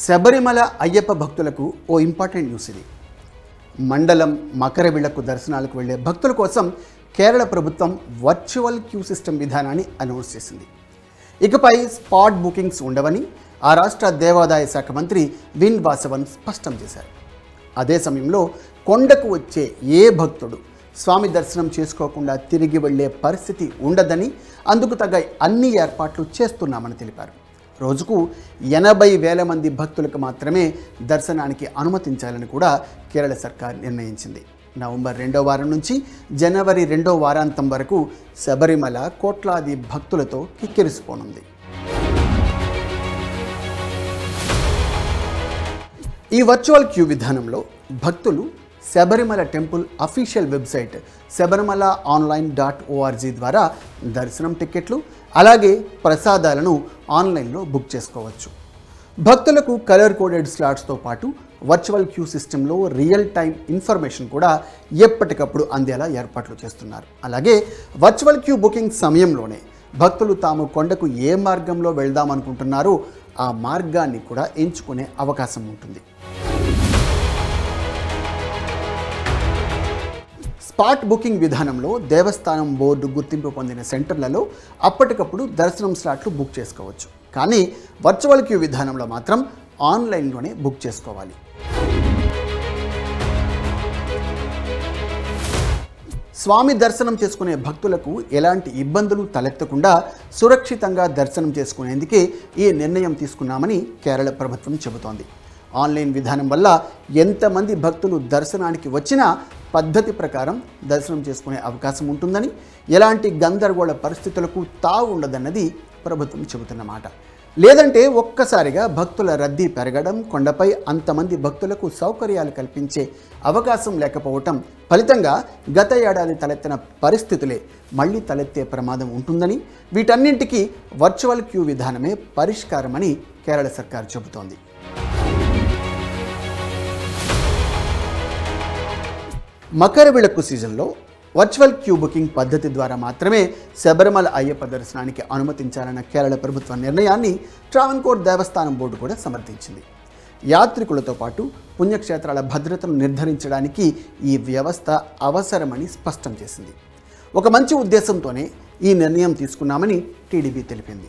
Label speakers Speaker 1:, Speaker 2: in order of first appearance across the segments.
Speaker 1: శబరిమల అయ్యప్ప భక్తులకు ఓ important news ఇది మండలం మకర విళక్కు దర్శనాలకు వెళ్లే భక్తుల కోసం కేరళ ప్రభుత్వం వర్చువల్ క్యూ సిస్టమ్ విధానాన్ని అనౌన్స్ చేసింది ఇకపై స్పాట్ బుకింగ్స్ ఉండవని ఆ రాష్ట్ర దేవాదాయ శాఖ మంత్రి విన్ వాసవన్ స్పష్టం చేశారు అదే సమయంలో కొండకు వచ్చే ఏ భక్తుడు స్వామి దర్శనం చేసుకోకుండా తిరిగి వెళ్ళే పరిస్థితి ఉండదని అందుకు తగ్గ అన్ని ఏర్పాట్లు చేస్తున్నామని తెలిపారు రోజుకు ఎనభై వేల మంది భక్తులకు మాత్రమే దర్శనానికి అనుమతించాలని కూడా కేరళ సర్కార్ నిర్ణయించింది నవంబర్ రెండో వారం నుంచి జనవరి రెండో వారాంతం వరకు శబరిమల కోట్లాది భక్తులతో కిక్కిరిసిపోనుంది ఈ వర్చువల్ క్యూ విధానంలో భక్తులు Sabarimala temple official website Sabarimala online dot O R G ద్వారా దర్శనం టికెట్లు అలాగే ప్రసాదాలను ఆన్లైన్లో బుక్ చేసుకోవచ్చు భక్తులకు కలర్ కోడెడ్ స్లాట్స్తో పాటు వర్చువల్ క్యూ సిస్టంలో రియల్ టైం ఇన్ఫర్మేషన్ కూడా ఎప్పటికప్పుడు అందేలా ఏర్పాట్లు చేస్తున్నారు అలాగే వర్చువల్ క్యూ బుకింగ్ సమయంలోనే భక్తులు తాము కొండకు ఏ మార్గంలో వెళ్దామనుకుంటున్నారో ఆ మార్గాన్ని కూడా ఎంచుకునే అవకాశం ఉంటుంది స్పాట్ బుకింగ్ విధానంలో దేవస్థానం బోర్డు గుర్తింపు పొందిన సెంటర్లలో అప్పటికప్పుడు దర్శనం స్లాట్లు బుక్ చేసుకోవచ్చు కానీ వర్చువల్ క్యూ విధానంలో మాత్రం ఆన్లైన్లోనే బుక్ చేసుకోవాలి స్వామి దర్శనం చేసుకునే భక్తులకు ఎలాంటి ఇబ్బందులు తలెత్తకుండా సురక్షితంగా దర్శనం చేసుకునేందుకే ఈ నిర్ణయం తీసుకున్నామని కేరళ ప్రభుత్వం చెబుతోంది ఆన్లైన్ విధానం వల్ల ఎంతమంది భక్తులు దర్శనానికి వచ్చినా పద్ధతి ప్రకారం దర్శనం చేసుకునే అవకాశం ఉంటుందని ఎలాంటి గందరగోళ పరిస్థితులకు తావు ఉండదన్నది ప్రభుత్వం చెబుతున్నమాట లేదంటే ఒక్కసారిగా భక్తుల రద్దీ పెరగడం కొండపై అంతమంది భక్తులకు సౌకర్యాలు కల్పించే అవకాశం లేకపోవటం ఫలితంగా గత ఏడాది తలెత్తిన పరిస్థితులే మళ్ళీ తలెత్తే ప్రమాదం ఉంటుందని వీటన్నింటికీ వర్చువల్ క్యూ విధానమే పరిష్కారమని కేరళ సర్కార్ చెబుతోంది మకర విళక్కు సీజన్లో వర్చువల్ క్యూ బుకింగ్ పద్ధతి ద్వారా మాత్రమే శబరిమల అయ్యప్ప దర్శనానికి అనుమతించాలన్న కేరళ ప్రభుత్వ నిర్ణయాన్ని ట్రావెన్కోర్ దేవస్థానం బోర్డు కూడా సమర్థించింది యాత్రికులతో పాటు పుణ్యక్షేత్రాల భద్రతను నిర్ధారించడానికి ఈ వ్యవస్థ అవసరమని స్పష్టం చేసింది ఒక మంచి ఉద్దేశంతోనే ఈ నిర్ణయం తీసుకున్నామని టీడీపీ తెలిపింది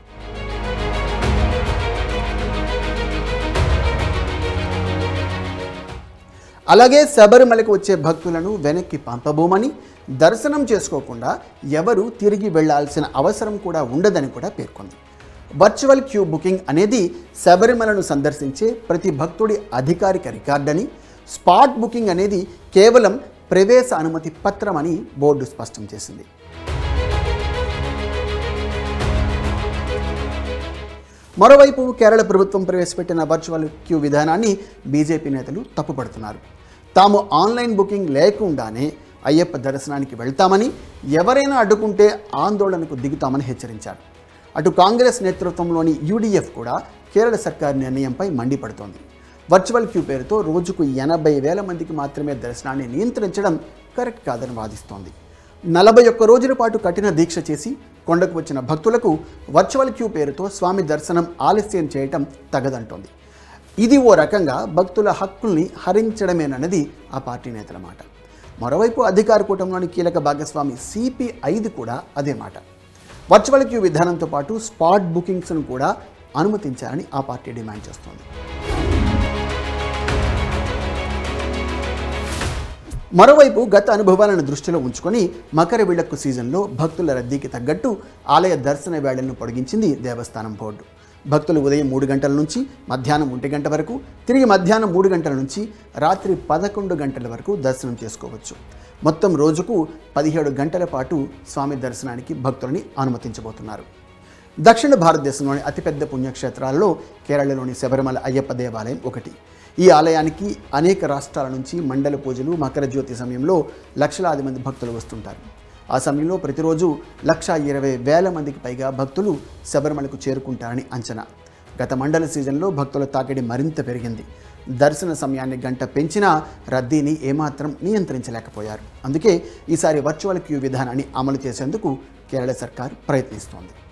Speaker 1: అలాగే శబరిమలకు వచ్చే భక్తులను వెనక్కి పంపబోమని దర్శనం చేసుకోకుండా ఎవరు తిరిగి వెళ్లాల్సిన అవసరం కూడా ఉండదని కూడా పేర్కొంది వర్చువల్ క్యూ బుకింగ్ అనేది శబరిమలను సందర్శించే ప్రతి భక్తుడి అధికారిక రికార్డని స్పాట్ బుకింగ్ అనేది కేవలం ప్రవేశ అనుమతి పత్రం అని బోర్డు స్పష్టం చేసింది మరోవైపు కేరళ ప్రభుత్వం ప్రవేశపెట్టిన వర్చువల్ క్యూ విధానాన్ని బీజేపీ నేతలు తప్పుపడుతున్నారు తాము ఆన్లైన్ బుకింగ్ లేకుండానే అయ్యప్ప దర్శనానికి వెళ్తామని ఎవరైనా అడ్డుకుంటే ఆందోళనకు దిగుతామని హెచ్చరించారు అటు కాంగ్రెస్ నేతృత్వంలోని యూడీఎఫ్ కూడా కేరళ సర్కార్ నిర్ణయంపై మండిపడుతోంది వర్చువల్ క్యూ పేరుతో రోజుకు ఎనభై వేల మందికి మాత్రమే దర్శనాన్ని నియంత్రించడం కరెక్ట్ కాదని వాదిస్తోంది నలభై ఒక్క రోజుల పాటు కఠిన దీక్ష చేసి కొండకు వచ్చిన భక్తులకు వర్చువల్ క్యూ పేరుతో స్వామి దర్శనం ఆలస్యం చేయటం తగదంటోంది ఇది ఓ రకంగా భక్తుల హక్కుల్ని హరించడమేనన్నది ఆ పార్టీ నేతల మాట మరోవైపు అధికార కూటంలోని కీలక భాగస్వామి సిపిఐది కూడా అదే మాట వర్చువల్ క్యూ విధానంతో పాటు స్పాట్ బుకింగ్స్ను కూడా అనుమతించాలని ఆ పార్టీ డిమాండ్ చేస్తోంది మరోవైపు గత అనుభవాలను దృష్టిలో ఉంచుకొని మకర విళక్కు సీజన్లో భక్తుల రద్దీకి తగ్గట్టు ఆలయ దర్శన వేళలను పొడిగించింది దేవస్థానం బోర్డు భక్తులు ఉదయం మూడు గంటల నుంచి మధ్యాహ్నం ఒంటి గంట వరకు తిరిగి మధ్యాహ్నం మూడు గంటల నుంచి రాత్రి పదకొండు గంటల వరకు దర్శనం చేసుకోవచ్చు మొత్తం రోజుకు పదిహేడు గంటల పాటు స్వామి దర్శనానికి భక్తులని అనుమతించబోతున్నారు దక్షిణ భారతదేశంలోని అతిపెద్ద పుణ్యక్షేత్రాలలో కేరళలోని శబరిమల అయ్యప్ప దేవాలయం ఒకటి ఈ ఆలయానికి అనేక రాష్ట్రాల నుంచి మండల పూజలు మకర జ్యోతి సమయంలో లక్షలాది మంది భక్తులు వస్తుంటారు ఆ సమయంలో ప్రతిరోజు లక్ష ఇరవై వేల మందికి పైగా భక్తులు శబరిమలకు చేరుకుంటారని అంచనా గత మండల సీజన్లో భక్తుల తాకిడి మరింత పెరిగింది దర్శన సమయాన్ని గంట పెంచినా రద్దీని ఏమాత్రం నియంత్రించలేకపోయారు అందుకే ఈసారి వర్చువల్ క్యూ విధానాన్ని అమలు చేసేందుకు కేరళ సర్కార్ ప్రయత్నిస్తోంది